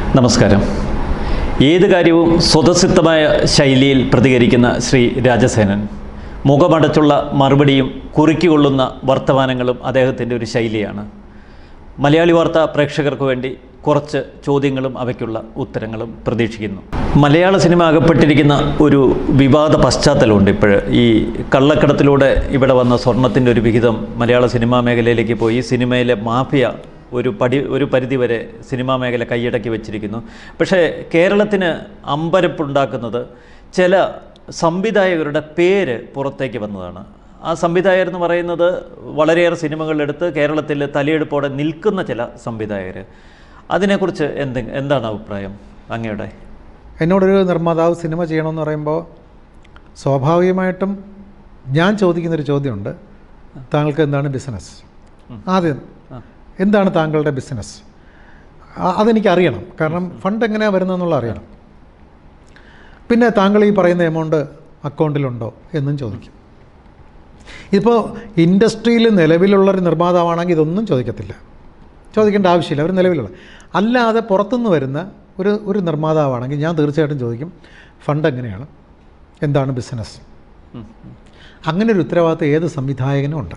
നമസ്കാരം ഏത് കാര്യവും സ്വതസിദ്ധമായ ശൈലിയിൽ പ്രതികരിക്കുന്ന ശ്രീ രാജസേനൻ മുഖമടച്ചുള്ള മറുപടിയും കുറുക്കിക്കൊള്ളുന്ന വർത്തമാനങ്ങളും അദ്ദേഹത്തിൻ്റെ ഒരു ശൈലിയാണ് മലയാളി വാർത്താ പ്രേക്ഷകർക്ക് വേണ്ടി കുറച്ച് ചോദ്യങ്ങളും അവയ്ക്കുള്ള ഉത്തരങ്ങളും പ്രതീക്ഷിക്കുന്നു മലയാള സിനിമ അകപ്പെട്ടിരിക്കുന്ന ഒരു വിവാദ പശ്ചാത്തലമുണ്ട് ഇപ്പോൾ ഈ കള്ളക്കടത്തിലൂടെ ഇവിടെ വന്ന സ്വർണത്തിൻ്റെ ഒരു വിഹിതം മലയാള സിനിമാ മേഖലയിലേക്ക് പോയി സിനിമയിലെ മാഫിയ ഒരു പടി ഒരു പരിധിവരെ സിനിമാ മേഖല കൈയടക്കി വെച്ചിരിക്കുന്നു പക്ഷേ കേരളത്തിന് അമ്പരപ്പുണ്ടാക്കുന്നത് ചില സംവിധായകരുടെ പേര് പുറത്തേക്ക് വന്നതാണ് ആ സംവിധായകർ എന്ന് പറയുന്നത് വളരെയേറെ സിനിമകളെടുത്ത് കേരളത്തിൽ തലയെടുപ്പോടെ നിൽക്കുന്ന ചില സംവിധായകർ അതിനെക്കുറിച്ച് എന്ത് എന്താണ് അഭിപ്രായം അങ്ങയുടെ എന്നോടൊരു നിർമ്മാതാവ് സിനിമ ചെയ്യണമെന്ന് പറയുമ്പോൾ സ്വാഭാവികമായിട്ടും ഞാൻ ചോദിക്കുന്നൊരു ചോദ്യമുണ്ട് താങ്കൾക്ക് എന്താണ് ബിസിനസ് ആദ്യം എന്താണ് താങ്കളുടെ ബിസിനസ് അതെനിക്ക് അറിയണം കാരണം ഫണ്ട് എങ്ങനെയാണ് വരുന്നതെന്നുള്ള അറിയണം പിന്നെ താങ്കൾ ഈ പറയുന്ന എമൗണ്ട് അക്കൗണ്ടിലുണ്ടോ എന്നും ചോദിക്കും ഇപ്പോൾ ഇൻഡസ്ട്രിയിൽ നിലവിലുള്ളൊരു നിർമ്മാതാവാണെങ്കിൽ ഇതൊന്നും ചോദിക്കത്തില്ല ചോദിക്കേണ്ട ആവശ്യമില്ല അവർ നിലവിലുള്ള അല്ലാതെ പുറത്തുനിന്ന് വരുന്ന ഒരു ഒരു നിർമ്മാതാവാണെങ്കിൽ ഞാൻ തീർച്ചയായിട്ടും ചോദിക്കും ഫണ്ട് എങ്ങനെയാണ് എന്താണ് ബിസിനസ് അങ്ങനെ ഒരു ഉത്തരവാദിത്തം ഏത് സംവിധായകനും ഉണ്ട്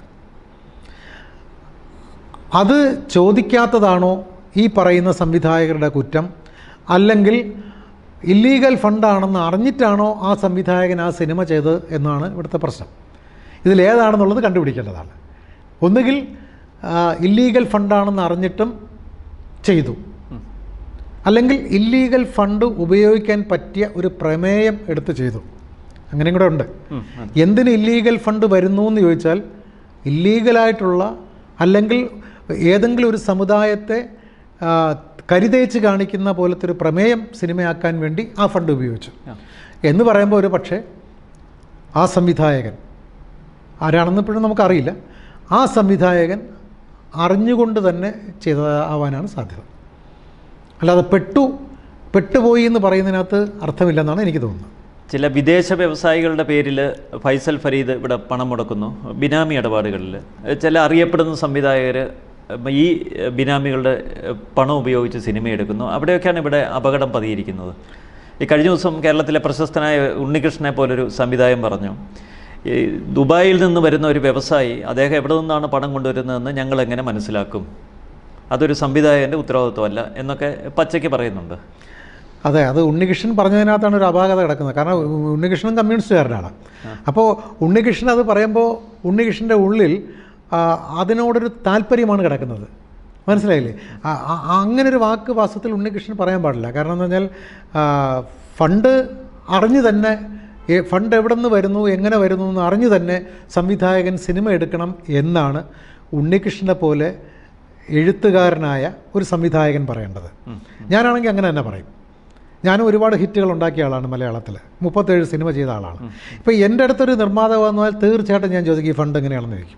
അത് ചോദിക്കാത്തതാണോ ഈ പറയുന്ന സംവിധായകരുടെ കുറ്റം അല്ലെങ്കിൽ ഇല്ലീഗൽ ഫണ്ടാണെന്ന് അറിഞ്ഞിട്ടാണോ ആ സംവിധായകൻ ആ സിനിമ ചെയ്തത് എന്നാണ് ഇവിടുത്തെ പ്രശ്നം ഇതിലേതാണെന്നുള്ളത് കണ്ടുപിടിക്കേണ്ടതാണ് ഒന്നുകിൽ ഇല്ലീഗൽ ഫണ്ടാണെന്ന് അറിഞ്ഞിട്ടും ചെയ്തു അല്ലെങ്കിൽ ഇല്ലീഗൽ ഫണ്ട് ഉപയോഗിക്കാൻ പറ്റിയ ഒരു പ്രമേയം എടുത്ത് ചെയ്തു അങ്ങനെയും കൂടെ ഉണ്ട് എന്തിന് ഇല്ലീഗൽ ഫണ്ട് വരുന്നു എന്ന് ചോദിച്ചാൽ ഇല്ലീഗലായിട്ടുള്ള അല്ലെങ്കിൽ ഏതെങ്കിലും ഒരു സമുദായത്തെ ആ, കരിതേച്ച് കാണിക്കുന്ന പോലത്തെ ഒരു പ്രമേയം സിനിമയാക്കാൻ വേണ്ടി ആ ഫണ്ട് ഉപയോഗിച്ചു എന്ന് പറയുമ്പോൾ ഒരു പക്ഷേ ആ സംവിധായകൻ ആരാണെന്ന് ഇപ്പോഴും നമുക്കറിയില്ല ആ സംവിധായകൻ അറിഞ്ഞുകൊണ്ട് തന്നെ ചെയ്തതാവാനാണ് സാധ്യത അല്ലാതെ പെട്ടു പെട്ടുപോയി എന്ന് പറയുന്നതിനകത്ത് അർത്ഥമില്ലെന്നാണ് എനിക്ക് തോന്നുന്നത് ചില വിദേശ വ്യവസായികളുടെ പേരിൽ ഫൈസൽ ഫരീദ് ഇവിടെ പണം മുടക്കുന്നു ബിനാമി ഇടപാടുകളിൽ ചില അറിയപ്പെടുന്ന സംവിധായകർ ഈ ബിനാമികളുടെ പണം ഉപയോഗിച്ച് സിനിമ എടുക്കുന്നു അവിടെയൊക്കെയാണ് ഇവിടെ അപകടം പതിയിരിക്കുന്നത് ഈ കഴിഞ്ഞ ദിവസം കേരളത്തിലെ പ്രശസ്തനായ ഉണ്ണികൃഷ്ണനെ പോലൊരു സംവിധായകൻ പറഞ്ഞു ഈ ദുബായിൽ നിന്ന് വരുന്ന ഒരു വ്യവസായി അദ്ദേഹം എവിടെ നിന്നാണ് പണം കൊണ്ടുവരുന്നതെന്ന് ഞങ്ങൾ എങ്ങനെ മനസ്സിലാക്കും അതൊരു സംവിധായകൻ്റെ ഉത്തരവാദിത്വമല്ല എന്നൊക്കെ പച്ചയ്ക്ക് പറയുന്നുണ്ട് അതെ അത് ഉണ്ണികൃഷ്ണൻ പറഞ്ഞതിനകത്താണ് ഒരു അപാകത കിടക്കുന്നത് കാരണം ഉണ്ണികൃഷ്ണൻ കമ്മ്യൂണിസ്റ്റുകാരനാണ് അപ്പോൾ ഉണ്ണികൃഷ്ണൻ അത് പറയുമ്പോൾ ഉണ്ണികൃഷ്ണൻ്റെ ഉള്ളിൽ ആ, അതിനോടൊരു താല്പര്യമാണ് കിടക്കുന്നത് മനസ്സിലായില്ലേ ആ- ആ- അങ്ങനെ ഒരു വാക്ക് വാസ്തവത്തിൽ ഉണ്ണികൃഷ്ണൻ പറയാൻ പാടില്ല കാരണം എന്ന് പറഞ്ഞാൽ ആ, ഫണ്ട് അറിഞ്ഞു തന്നെ ഏ- ഫണ്ട് എവിടെ നിന്ന് വരുന്നു എങ്ങനെ വരുന്നു എന്ന് അറിഞ്ഞു തന്നെ സംവിധായകൻ സിനിമ എടുക്കണം എന്നാണ് ഉണ്ണികൃഷ്ണനെ പോലെ എഴുത്തുകാരനായ ഒരു സംവിധായകൻ പറയേണ്ടത് ഞാനാണെങ്കിൽ അങ്ങനെ തന്നെ പറയും ഞാനും ഒരുപാട് ഹിറ്റുകൾ ഉണ്ടാക്കിയ ആളാണ് മലയാളത്തിൽ മുപ്പത്തേഴ് സിനിമ ചെയ്ത ആളാണ് ഇപ്പോൾ എൻ്റെ അടുത്തൊരു നിർമ്മാതാവ് വന്നാൽ തീർച്ചയായിട്ടും ഞാൻ ചോദിക്കും ഈ ഫണ്ട് എങ്ങനെയാണെന്ന് ചോദിക്കും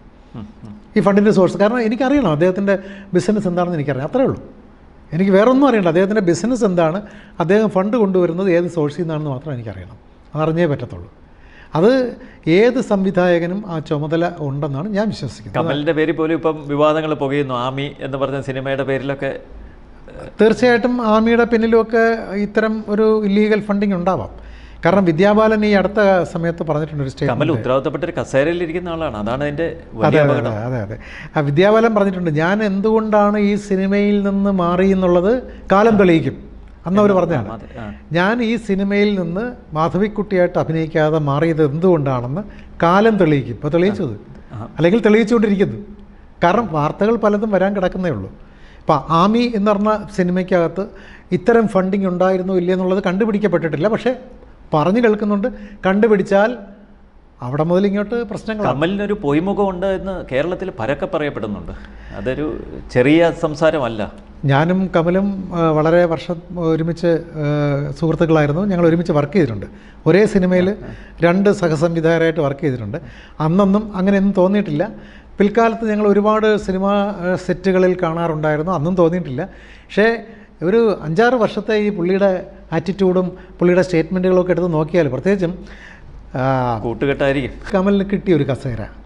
ഈ ഫണ്ടിൻ്റെ സോഴ്സ് കാരണം എനിക്കറിയണം അദ്ദേഹത്തിൻ്റെ ബിസിനസ് എന്താണെന്ന് എനിക്കറിയാം അത്രേ ഉള്ളൂ എനിക്ക് വേറെ ഒന്നും അറിയണ്ട അദ്ദേഹത്തിൻ്റെ ബിസിനസ് എന്താണ് അദ്ദേഹം ഫണ്ട് കൊണ്ടുവരുന്നത് ഏത് സോഴ്സിൽ നിന്നാണെന്ന് മാത്രം എനിക്കറിയണം അതറിഞ്ഞേ പറ്റത്തുള്ളൂ അത് ഏത് സംവിധായകനും ആ ചുമതല ഉണ്ടെന്നാണ് ഞാൻ വിശ്വസിക്കുന്നത് കമലിന്റെ പേരിൽ പോലും ഇപ്പം വിവാദങ്ങൾ പുകയുന്നു ആമി എന്ന് പറഞ്ഞ സിനിമയുടെ പേരിലൊക്കെ തീർച്ചയായിട്ടും ആർമിയുടെ പിന്നിലുമൊക്കെ ഇത്തരം ഒരു ഇല്ലീഗൽ ഫണ്ടിങ് ഉണ്ടാവാം കാരണം വിദ്യാബാലൻ ഈ അടുത്ത സമയത്ത് പറഞ്ഞിട്ടുണ്ട് ഒരു കമൽ സ്റ്റേറ്റ്മെന്റ് ഉത്തരവാദിത്തപ്പെട്ട ഒരു കസേരയിൽ ഇരിക്കുന്ന ആളാണ് അതാണ് അതിന്റെ അതെ വലിയ അതെ അപകടം അതെ അതെ ആ വിദ്യാബാലൻ പറഞ്ഞിട്ടുണ്ട് ഞാൻ എന്തുകൊണ്ടാണ് ഈ സിനിമയിൽ നിന്ന് മാറി എന്നുള്ളത് കാലം തെളിയിക്കും അന്ന് അവർ പറഞ്ഞതാണ് അതെ, ആ. ഞാൻ ഈ സിനിമയിൽ നിന്ന് മാധവിക്കുട്ടിയായിട്ട് അഭിനയിക്കാതെ മാറിയത് എന്തുകൊണ്ടാണെന്ന് കാലം തെളിയിക്കും ഇപ്പോൾ തെളിയിച്ചത് അല്ലെങ്കിൽ തെളിയിച്ചുകൊണ്ടിരിക്കുന്നു കാരണം വാർത്തകൾ പലതും വരാൻ കിടക്കുന്നേ ഉള്ളൂ ഇപ്പോൾ ആമി എന്ന് പറഞ്ഞ സിനിമയ്ക്കകത്ത് ഇത്തരം ഫണ്ടിങ് ഉണ്ടായിരുന്നോ ഇല്ലേ എന്നുള്ളത് കണ്ടുപിടിക്കപ്പെട്ടിട്ടില്ല പക്ഷേ പറഞ്ഞു കേൾക്കുന്നുണ്ട് കണ്ടുപിടിച്ചാൽ അവിടെ മുതൽ ഇങ്ങോട്ട് പ്രശ്നങ്ങളാണ് കമലിനൊരു പൊയ്മുഖമുണ്ട് എന്ന് കേരളത്തിൽ പരക്കെ പറയപ്പെടുന്നുണ്ട് അതൊരു ചെറിയ സംസാരമല്ല ഞാനും കമലും ആ, വളരെ വർഷം ഒരുമിച്ച് ആ, സുഹൃത്തുക്കളായിരുന്നു ഞങ്ങൾ ഒരുമിച്ച് വർക്ക് ചെയ്തിട്ടുണ്ട് ഒരേ സിനിമയിൽ രണ്ട് സഹസംവിധായകരായിട്ട് വർക്ക് ചെയ്തിട്ടുണ്ട് അന്നൊന്നും അങ്ങനെയൊന്നും തോന്നിയിട്ടില്ല പിൽക്കാലത്ത് ഞങ്ങൾ ഒരുപാട് സിനിമ ആ, സെറ്റുകളിൽ കാണാറുണ്ടായിരുന്നു അന്നും തോന്നിയിട്ടില്ല പക്ഷേ ഒരു അഞ്ചാറ് വർഷത്തെ ഈ പുള്ളിയുടെ ആറ്റിറ്റ്യൂഡും പുള്ളിയുടെ സ്റ്റേറ്റ്മെൻറ്റുകളൊക്കെ എടുത്ത് നോക്കിയാൽ പ്രത്യേകിച്ചും ആ, കൂട്ടുകെട്ടായിരിക്കും കമലിന് കിട്ടിയ ഒരു കസേര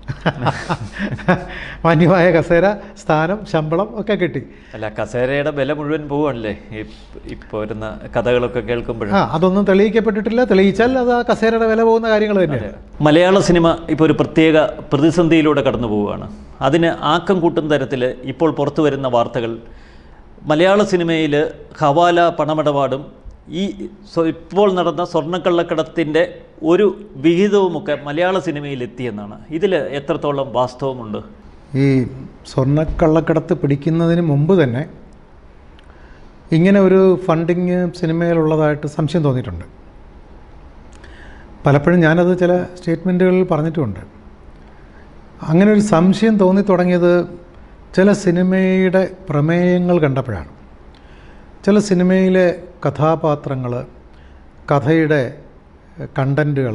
മാന്യമായ കസേര സ്ഥാനം ശമ്പളം ഒക്കെ കിട്ടി അല്ല കസേരയുടെ വില മുഴുവൻ പോവല്ലേ ഈ ഇപ്പോൾ വരുന്ന കഥകളൊക്കെ കേൾക്കുമ്പോഴും ആ അതൊന്നും തെളിയിക്കപ്പെട്ടിട്ടില്ല തെളിയിച്ചാൽ അത് ആ കസേരയുടെ വില പോകുന്ന കാര്യങ്ങൾ തന്നെയാണ് മലയാള സിനിമ ഇപ്പോൾ ഒരു പ്രത്യേക പ്രതിസന്ധിയിലൂടെ കടന്നു പോവുകയാണ് അതിന് ആക്കം കൂട്ടുന്ന തരത്തിൽ ഇപ്പോൾ പുറത്തു വരുന്ന വാർത്തകൾ മലയാള സിനിമയിൽ ഹവാല പണമിടപാടും ഈ സ്വ- ഇപ്പോൾ നടന്ന സ്വർണ്ണക്കള്ളക്കടത്തിൻ്റെ ഒരു വിഹിതവുമൊക്കെ മലയാള സിനിമയിൽ എത്തിയെന്നാണ് ഇതിൽ എത്രത്തോളം വാസ്തവമുണ്ട് ഈ സ്വർണ്ണക്കള്ളക്കടത്ത് പിടിക്കുന്നതിന് മുമ്പ് തന്നെ ഇങ്ങനെ ഒരു ഫണ്ടിങ് സിനിമയിലുള്ളതായിട്ട് സംശയം തോന്നിയിട്ടുണ്ട് പലപ്പോഴും ഞാനത് ചില സ്റ്റേറ്റ്മെൻറ്റുകളിൽ പറഞ്ഞിട്ടുമുണ്ട് അങ്ങനെ ഒരു സംശയം തോന്നി തുടങ്ങിയത് ചില സിനിമയുടെ പ്രമേയങ്ങൾ കണ്ടപ്പോഴാണ് ചില സിനിമയിലെ കഥാപാത്രങ്ങൾ കഥയുടെ കണ്ടൻറ്റുകൾ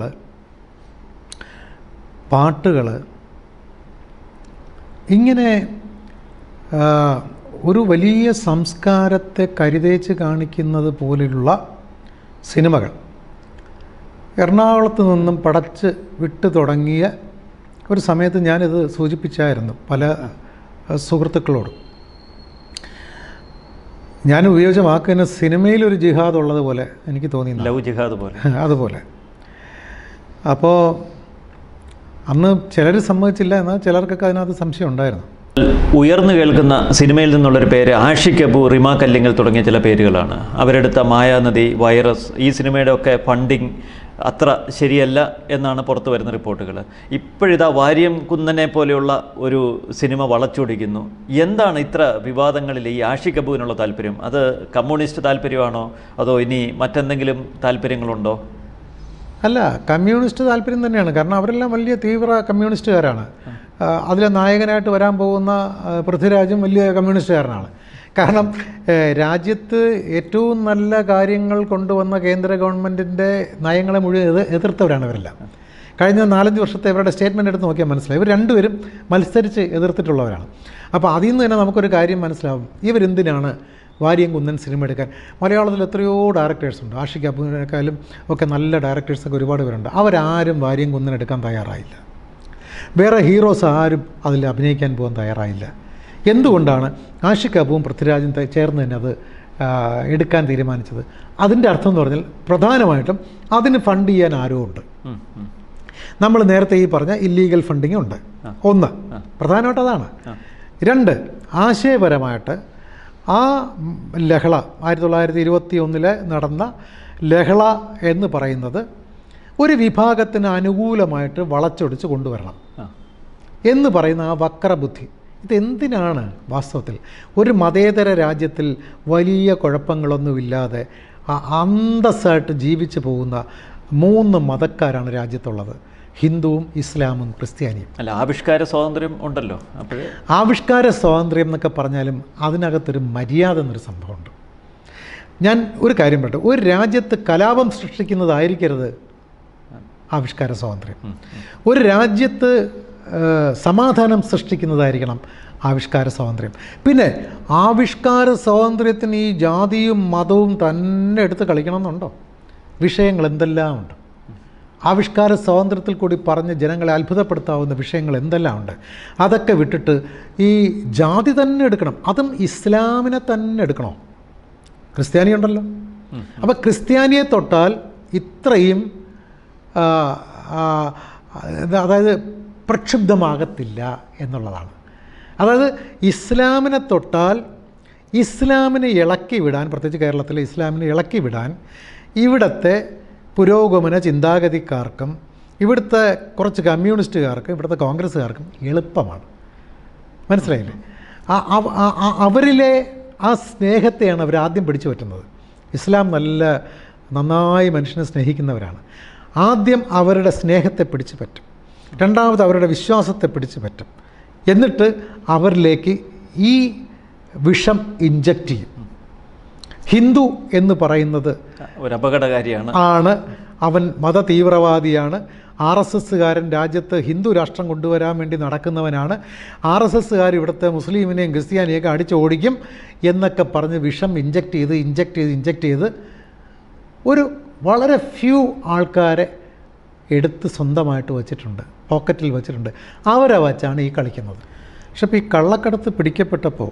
പാട്ടുകൾ ഇങ്ങനെ ആ, ഒരു വലിയ സംസ്കാരത്തെ കരുതേച്ച് കാണിക്കുന്നത് പോലെയുള്ള സിനിമകൾ എറണാകുളത്ത് നിന്നും പടച്ച് വിട്ടു തുടങ്ങിയ ഒരു സമയത്ത് ഞാനിത് സൂചിപ്പിച്ചായിരുന്നു പല ആ, സുഹൃത്തുക്കളോടും ഞാൻ ഉപയോഗിച്ച വാക്കിന് സിനിമയിലൊരു ജിഹാദ് ഉള്ളതുപോലെ എനിക്ക് തോന്നി ലവ് ജിഹാദ് പോലെ അതുപോലെ അപ്പോൾ അന്ന് ചിലർ സമ്മതിച്ചില്ല എന്നാൽ ചിലർക്കൊക്കെ അതിനകത്ത് സംശയം ഉണ്ടായിരുന്നു ഉയർന്നു കേൾക്കുന്ന സിനിമയിൽ നിന്നുള്ളൊരു പേര് ആഷിക് അബു റിമ കല്ലിങ്ങൽ തുടങ്ങിയ ചില പേരുകളാണ് അവരെടുത്ത മായാനദി വൈറസ് ഈ സിനിമയുടെ ഒക്കെ ഫണ്ടിങ് അത്ര ശരിയല്ല എന്നാണ് പുറത്തു വരുന്ന റിപ്പോർട്ടുകൾ ഇപ്പോഴിതാ വാര്യം കുന്നനെ പോലെയുള്ള ഒരു സിനിമ വളച്ചൊടിക്കുന്നു എന്താണ് ഇത്ര വിവാദങ്ങളിൽ ഈ ആഷിക് അബുവിനുള്ള താല്പര്യം അത് കമ്മ്യൂണിസ്റ്റ് താല്പര്യമാണോ അതോ ഇനി മറ്റെന്തെങ്കിലും താല്പര്യങ്ങളുണ്ടോ അല്ല കമ്മ്യൂണിസ്റ്റ് താല്പര്യം തന്നെയാണ് കാരണം അവരെല്ലാം വലിയ തീവ്ര കമ്മ്യൂണിസ്റ്റുകാരാണ് ആ, അതിലെ നായകനായിട്ട് വരാൻ പോകുന്ന ആ, പൃഥ്വിരാജും വലിയ കമ്മ്യൂണിസ്റ്റുകാരനാണ് കാരണം ഏ, രാജ്യത്ത് ഏറ്റവും നല്ല കാര്യങ്ങൾ കൊണ്ടുവന്ന കേന്ദ്ര ഗവൺമെൻറ്റിൻ്റെ നയങ്ങളെ മുഴുവൻ എതിർ എതിർത്തവരാണ് ഇവരെല്ലാം കഴിഞ്ഞ നാലഞ്ച് വർഷത്തെ ഇവരുടെ സ്റ്റേറ്റ്മെൻറ്റ് എടുത്ത് നോക്കിയാൽ മനസ്സിലായി ഇവർ രണ്ടുപേരും മത്സരിച്ച് എതിർത്തിട്ടുള്ളവരാണ് അപ്പോൾ അതിൽ നിന്ന് തന്നെ നമുക്കൊരു കാര്യം മനസ്സിലാവും ഇവരെന്തിനാണ് വാരിയം കുന്നൻ സിനിമ എടുക്കാൻ മലയാളത്തിൽ എത്രയോ ഡയറക്ടേഴ്സ് ഉണ്ട് ആഷിക് അബുവിനേക്കാളും ഒക്കെ നല്ല ഡയറക്ടേഴ്സൊക്കെ ഒരുപാട് പേരുണ്ട് അവരാരും വാരിയം കുന്നൻ എടുക്കാൻ തയ്യാറായില്ല വേറെ ഹീറോസ് ആരും അതിൽ അഭിനയിക്കാൻ പോകാൻ തയ്യാറായില്ല എന്തുകൊണ്ടാണ് ആഷിക് അബുവും പൃഥ്വിരാജും ത- ചേർന്ന് തന്നെ അത് ആ, എടുക്കാൻ തീരുമാനിച്ചത് അതിൻ്റെ അർത്ഥം എന്ന് പറഞ്ഞാൽ പ്രധാനമായിട്ടും അതിന് ഫണ്ട് ചെയ്യാൻ ആരോ ഉണ്ട് ഉം, ഉം. നമ്മൾ നേരത്തെ ഈ പറഞ്ഞ ഇല്ലീഗൽ ഫണ്ടിങ് ഉണ്ട് ഒന്ന് പ്രധാനമായിട്ട് അതാണ് രണ്ട് ആശയപരമായിട്ട് ആ ഉം, ലഹള ആയിരത്തി തൊള്ളായിരത്തി ഇരുപത്തി ഒന്നില് നടന്ന ലഹള എന്ന് പറയുന്നത് ഒരു വിഭാഗത്തിന് അനുകൂലമായിട്ട് വളച്ചൊടിച്ച് കൊണ്ടുവരണം ആ. എന്ന് പറയുന്ന ആ വക്രബുദ്ധി ഇതെന്തിനാണ് വാസ്തവത്തിൽ ഒരു മതേതര രാജ്യത്തിൽ വലിയ കുഴപ്പങ്ങളൊന്നുമില്ലാതെ ആ അന്തസ്സായിട്ട് ജീവിച്ചു പോകുന്ന മൂന്ന് മതക്കാരാണ് രാജ്യത്തുള്ളത് ഹിന്ദുവും ഇസ്ലാമും ക്രിസ്ത്യാനിയും അല്ല ആവിഷ്കാര സ്വാതന്ത്ര്യം ഉണ്ടല്ലോ അപ്പോഴേ ആവിഷ്കാര സ്വാതന്ത്ര്യം എന്നൊക്കെ പറഞ്ഞാലും അതിനകത്തൊരു മര്യാദ എന്നൊരു സംഭവമുണ്ട് ഞാൻ ഒരു കാര്യം പറയട്ടെ ഒരു രാജ്യത്ത് കലാപം സൃഷ്ടിക്കുന്നതായിരിക്കരുത് ആവിഷ്കാര സ്വാതന്ത്ര്യം ഒരു രാജ്യത്ത് ആ, സമാധാനം സൃഷ്ടിക്കുന്നതായിരിക്കണം ആവിഷ്കാര സ്വാതന്ത്ര്യം പിന്നെ ആവിഷ്കാര സ്വാതന്ത്ര്യത്തിന് ഈ ജാതിയും മതവും തന്നെ എടുത്ത് കളിക്കണമെന്നുണ്ടോ വിഷയങ്ങൾ എന്തെല്ലാം ഉണ്ട് ആവിഷ്കാര സ്വാതന്ത്ര്യത്തിൽ കൂടി പറഞ്ഞ് ജനങ്ങളെ അത്ഭുതപ്പെടുത്താവുന്ന വിഷയങ്ങൾ എന്തെല്ലാം ഉണ്ട് അതൊക്കെ വിട്ടിട്ട് ഈ ജാതി തന്നെ എടുക്കണം അതും ഇസ്ലാമിനെ തന്നെ എടുക്കണോ ക്രിസ്ത്യാനി ഉണ്ടല്ലോ അപ്പോൾ ക്രിസ്ത്യാനിയെ തൊട്ടാൽ ഇത്രയും ആ, ആ, ഇത് അതായത് പ്രക്ഷുബ്ധമാകത്തില്ല എന്നുള്ളതാണ് അതായത് ഇസ്ലാമിനെ തൊട്ടാൽ ഇസ്ലാമിനെ ഇളക്കി വിടാൻ പ്രത്യേകിച്ച് കേരളത്തിലെ ഇസ്ലാമിനെ ഇളക്കി വിടാൻ ഇവിടുത്തെ പുരോഗമന ചിന്താഗതിക്കാർക്കും ഇവിടുത്തെ കുറച്ച് കമ്മ്യൂണിസ്റ്റുകാർക്കും ഇവിടുത്തെ കോൺഗ്രസ്സുകാർക്കും എളുപ്പമാണ് മനസ്സിലായില്ലേ ആ- ആ- ആ- ആ- അവരിലെ ആ സ്നേഹത്തെയാണ് അവർ ആദ്യം പിടിച്ചു പറ്റുന്നത് ഇസ്ലാം നല്ല നന്നായി മനുഷ്യനെ സ്നേഹിക്കുന്നവരാണ് ആദ്യം അവരുടെ സ്നേഹത്തെ പിടിച്ചു പറ്റും രണ്ടാമത് അവരുടെ വിശ്വാസത്തെ പിടിച്ചു പറ്റും എന്നിട്ട് അവരിലേക്ക് ഈ വിഷം ഇഞ്ചക്റ്റ് ചെയ്യും ഹിന്ദു എന്ന് പറയുന്നത് ഒരു അപകടകാരിയാണ് ആണ് അവൻ മത തീവ്രവാദിയാണ് ആർ എസ് എസ്സുകാരൻ രാജ്യത്ത് ഹിന്ദു രാഷ്ട്രം കൊണ്ടുവരാൻ വേണ്ടി നടക്കുന്നവനാണ് ആർ എസ് എസ്സുകാർ ഇവിടുത്തെ മുസ്ലിമിനെയും ക്രിസ്ത്യാനിയൊക്കെ അടിച്ച് ഓടിക്കും എന്നൊക്കെ പറഞ്ഞ് വിഷം ഇഞ്ചക്ട് ചെയ്ത് ഇഞ്ചക്ട് ചെയ്ത് ഇഞ്ചക്ട് ചെയ്ത് ഒരു വളരെ ഫ്യൂ ആൾക്കാരെ എടുത്ത് സ്വന്തമായിട്ട് വച്ചിട്ടുണ്ട് പോക്കറ്റിൽ വെച്ചിട്ടുണ്ട് അവരെ വച്ചാണ് ഈ കളിക്കുന്നത് പക്ഷെ ഇപ്പോൾ ഈ കള്ളക്കടത്ത് പിടിക്കപ്പെട്ടപ്പോൾ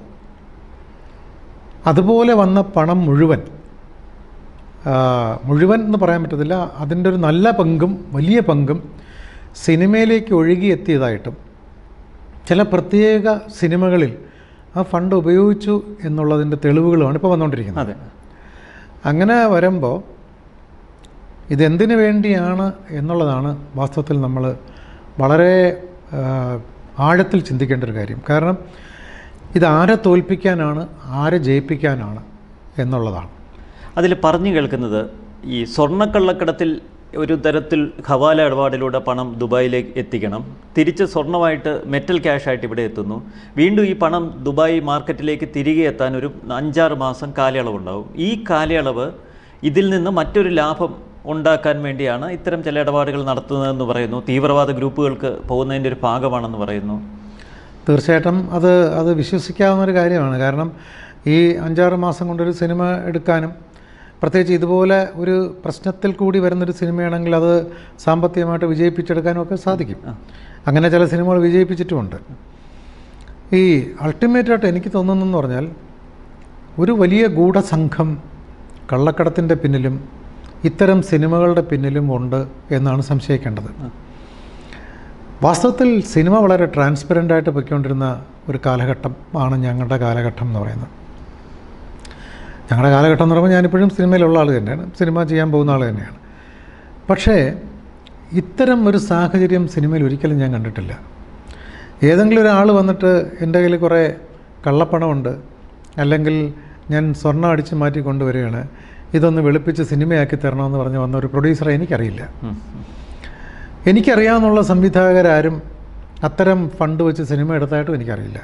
അതുപോലെ വന്ന പണം മുഴുവൻ ആ, മുഴുവൻ എന്ന് പറയാൻ പറ്റത്തില്ല അതിൻ്റെ ഒരു നല്ല പങ്കും വലിയ പങ്കും സിനിമയിലേക്ക് ഒഴുകിയെത്തിയതായിട്ടും ചില പ്രത്യേക സിനിമകളിൽ ആ ഫണ്ട് ഉപയോഗിച്ചു എന്നുള്ളതിൻ്റെ തെളിവുകളുമാണ് ഇപ്പോൾ വന്നുകൊണ്ടിരിക്കുന്നത് അതെ അങ്ങനെ വരുമ്പോൾ ഇതെന്തിനു വേണ്ടിയാണ് എന്നുള്ളതാണ് വാസ്തവത്തിൽ നമ്മൾ വളരെ ആ, ആഴത്തിൽ ചിന്തിക്കേണ്ട ഒരു കാര്യം കാരണം ഇത് ആരെ തോൽപ്പിക്കാനാണ് ആരെ ജയിപ്പിക്കാനാണ് എന്നുള്ളതാണ് അതിൽ പറഞ്ഞു കേൾക്കുന്നത് ഈ സ്വർണ്ണക്കള്ളക്കടത്തിൽ ഒരു തരത്തിൽ ഹവാല ഇടപാടിലൂടെ പണം ദുബായിലേക്ക് എത്തിക്കണം തിരിച്ച് സ്വർണ്ണമായിട്ട് മെറ്റൽ ക്യാഷായിട്ട് ഇവിടെ എത്തുന്നു വീണ്ടും ഈ പണം ദുബായ് മാർക്കറ്റിലേക്ക് തിരികെ എത്താൻ ഒരു അഞ്ചാറ് മാസം കാലയളവുണ്ടാവും ഈ കാലയളവ് ഇതിൽ നിന്ന് മറ്റൊരു ലാഭം ഉണ്ടാക്കാൻ വേണ്ടിയാണ് ഇത്തരം ചില ഇടപാടുകൾ നടത്തുന്നതെന്ന് പറയുന്നു തീവ്രവാദ ഗ്രൂപ്പുകൾക്ക് പോകുന്നതിൻ്റെ ഒരു ഭാഗമാണെന്ന് പറയുന്നു തീർച്ചയായിട്ടും അത് അത് വിശ്വസിക്കാവുന്ന ഒരു കാര്യമാണ് കാരണം ഈ അഞ്ചാറ് മാസം കൊണ്ടൊരു സിനിമ എടുക്കാനും പ്രത്യേകിച്ച് ഇതുപോലെ ഒരു പ്രശ്നത്തിൽ കൂടി വരുന്നൊരു സിനിമയാണെങ്കിൽ അത് സാമ്പത്തികമായിട്ട് വിജയിപ്പിച്ചെടുക്കാനും ഒക്കെ സാധിക്കും അങ്ങനെ ചില സിനിമകൾ വിജയിപ്പിച്ചിട്ടുമുണ്ട് ഈ അൾട്ടിമേറ്റായിട്ട് എനിക്ക് തോന്നുന്നതെന്ന് പറഞ്ഞാൽ ഒരു വലിയ ഗൂഢസംഘം കള്ളക്കടത്തിൻ്റെ പിന്നിലും ഇത്തരം സിനിമകളുടെ പിന്നിലും ഉണ്ട് എന്നാണ് സംശയിക്കേണ്ടത് വാസ്തവത്തിൽ സിനിമ വളരെ ട്രാൻസ്പെറൻ്റ് ആയിട്ട് പൊയ്ക്കൊണ്ടിരുന്ന ഒരു കാലഘട്ടം ആണ് ഞങ്ങളുടെ കാലഘട്ടം എന്ന് പറയുന്നത് ഞങ്ങളുടെ കാലഘട്ടം എന്ന് പറയുമ്പോൾ ഞാനിപ്പോഴും സിനിമയിലുള്ള ആൾ തന്നെയാണ് സിനിമ ചെയ്യാൻ പോകുന്ന ആൾ തന്നെയാണ് പക്ഷേ ഇത്തരം ഒരു സാഹചര്യം സിനിമയിൽ ഒരിക്കലും ഞാൻ കണ്ടിട്ടില്ല ഏതെങ്കിലും ഒരാൾ വന്നിട്ട് എൻ്റെ കയ്യിൽ കുറേ കള്ളപ്പണമുണ്ട് അല്ലെങ്കിൽ ഞാൻ സ്വർണ്ണം അടിച്ച് മാറ്റി കൊണ്ടുവരികയാണ് ഇതൊന്ന് വെളുപ്പിച്ച് സിനിമയാക്കി തരണമെന്ന് പറഞ്ഞ് വന്ന ഒരു പ്രൊഡ്യൂസറെ എനിക്കറിയില്ല ഉം. എനിക്കറിയാവുന്നുള്ള സംവിധായകരാരും അത്തരം ഫണ്ട് വെച്ച് സിനിമ എടുത്തായിട്ടും എനിക്കറിയില്ല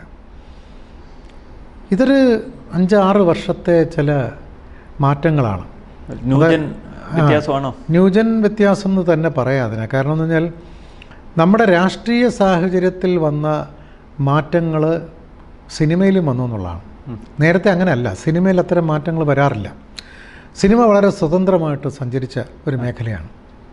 ഇതൊരു അഞ്ചാറ് വർഷത്തെ ചില മാറ്റങ്ങളാണ് ന്യൂജൻ വ്യത്യാസമാണോ ന്യൂജൻ വ്യത്യാസം എന്ന് തന്നെ പറയാം അതിനെ കാരണം എന്ന് പറഞ്ഞാൽ നമ്മുടെ രാഷ്ട്രീയ സാഹചര്യത്തിൽ വന്ന മാറ്റങ്ങൾ സിനിമയിലും വന്നു എന്നുള്ളതാണ് നേരത്തെ അങ്ങനെയല്ല സിനിമയിൽ അത്തരം മാറ്റങ്ങൾ വരാറില്ല സിനിമ വളരെ സ്വതന്ത്രമായിട്ട് സഞ്ചരിച്ച ഒരു മേഖലയാണ്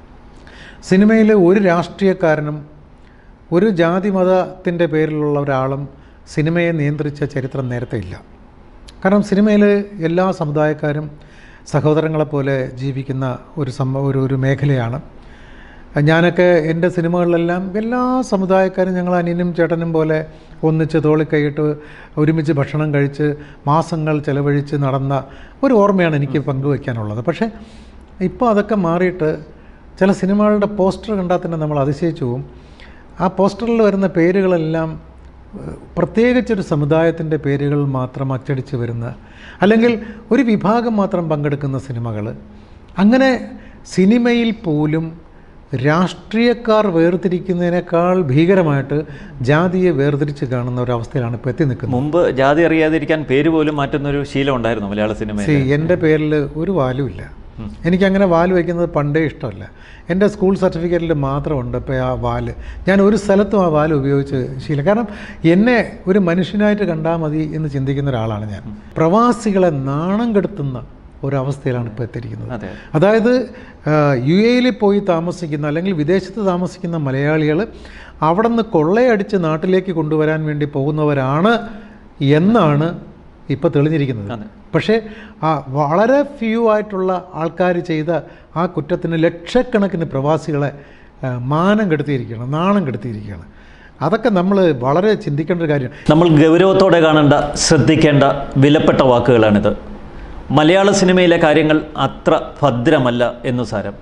സിനിമയിൽ ഒരു രാഷ്ട്രീയക്കാരനും ഒരു ജാതി മതത്തിൻ്റെ പേരിലുള്ള ഒരാളും സിനിമയെ നിയന്ത്രിച്ച ചരിത്രം നേരത്തെ ഇല്ല കാരണം സിനിമയിൽ എല്ലാ സമുദായക്കാരും സഹോദരങ്ങളെപ്പോലെ ജീവിക്കുന്ന ഒരു സംഭവ ഒരു ഒരു മേഖലയാണ് ഞാനൊക്കെ എൻ്റെ സിനിമകളിലെല്ലാം എല്ലാ സമുദായക്കാരും ഞങ്ങൾ അനിയനും ചേട്ടനും പോലെ ഒന്നിച്ച് തോളിക്കൈയിട്ട് ഒരുമിച്ച് ഭക്ഷണം കഴിച്ച് മാസങ്ങൾ ചെലവഴിച്ച് നടന്ന ഒരു ഓർമ്മയാണ് എനിക്ക് പങ്കുവയ്ക്കാനുള്ളത് പക്ഷേ ഇപ്പോൾ അതൊക്കെ മാറിയിട്ട് ചില സിനിമകളുടെ പോസ്റ്റർ കണ്ടാൽ തന്നെ നമ്മൾ അതിശയിച്ചു പോവും ആ പോസ്റ്ററിൽ വരുന്ന പേരുകളെല്ലാം ഏഹ്, പ്രത്യേകിച്ചൊരു സമുദായത്തിൻ്റെ പേരുകൾ മാത്രം അച്ചടിച്ച് വരുന്ന അല്ലെങ്കിൽ ഒരു വിഭാഗം മാത്രം പങ്കെടുക്കുന്ന സിനിമകൾ അങ്ങനെ സിനിമയിൽ പോലും രാഷ്ട്രീയക്കാർ വേർതിരിക്കുന്നതിനേക്കാൾ ഭീകരമായിട്ട് ജാതിയെ വേർതിരിച്ച് കാണുന്ന ഒരവസ്ഥയിലാണ് ഇപ്പോൾ എത്തി നിൽക്കുന്നത് മുമ്പ് ജാതി അറിയാതിരിക്കാൻ പേര് പോലും മാറ്റുന്ന ഒരു ശീലം ഉണ്ടായിരുന്നു മലയാള സിനിമയിൽ സി എൻ്റെ പേരിൽ ഒരു വാലും ഇല്ല എനിക്കങ്ങനെ വാല് വയ്ക്കുന്നത് പണ്ടേ ഇഷ്ടമല്ല എൻ്റെ സ്കൂൾ സർട്ടിഫിക്കറ്റിൽ മാത്രമുണ്ട് ഇപ്പോൾ ആ വാല് ഞാൻ ഒരു സ്ഥലത്തും ആ വാല് ഉപയോഗിച്ച് ശീലം കാരണം എന്നെ ഒരു മനുഷ്യനായിട്ട് കണ്ടാൽ മതി എന്ന് ചിന്തിക്കുന്ന ഒരാളാണ് ഞാൻ പ്രവാസികളെ നാണം കെടുത്തുന്ന ഒരവസ്ഥയിലാണ് ഇപ്പോൾ എത്തിയിരിക്കുന്നത് അതെ അതായത് യു എയിൽ പോയി താമസിക്കുന്ന അല്ലെങ്കിൽ വിദേശത്ത് താമസിക്കുന്ന മലയാളികൾ അവിടെ നിന്ന് കൊള്ളയടിച്ച് നാട്ടിലേക്ക് കൊണ്ടുവരാൻ വേണ്ടി പോകുന്നവരാണ് എന്നാണ് ഇപ്പോൾ തെളിഞ്ഞിരിക്കുന്നത് അതെ. പക്ഷേ ആ വളരെ ഫ്യൂ ആയിട്ടുള്ള ആൾക്കാർ ചെയ്ത ആ കുറ്റത്തിന് ലക്ഷക്കണക്കിന് പ്രവാസികളെ ആ, മാനം കെടുത്തിയിരിക്കുകയാണ് നാണം കെടുത്തിയിരിക്കുകയാണ് അതൊക്കെ നമ്മൾ വളരെ ചിന്തിക്കേണ്ട ഒരു കാര്യമാണ് നമ്മൾ ഗൗരവത്തോടെ കാണേണ്ട ശ്രദ്ധിക്കേണ്ട വിലപ്പെട്ട വാക്കുകളാണിത് മലയാള സിനിമയിലെ കാര്യങ്ങൾ അത്ര ഭദ്രമല്ല എന്നു സാരം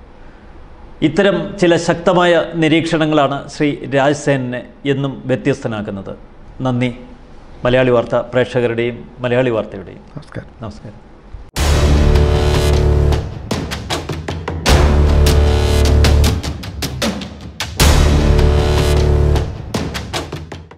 ഇത്തരം ചില ശക്തമായ നിരീക്ഷണങ്ങളാണ് ശ്രീ രാജ് സേനെ എന്നും വ്യത്യസ്തനാക്കുന്നത് നന്ദി മലയാളി വാർത്ത പ്രേക്ഷകരുടെയും മലയാളി വാർത്തയുടെയും നമസ്കാരം നമസ്കാരം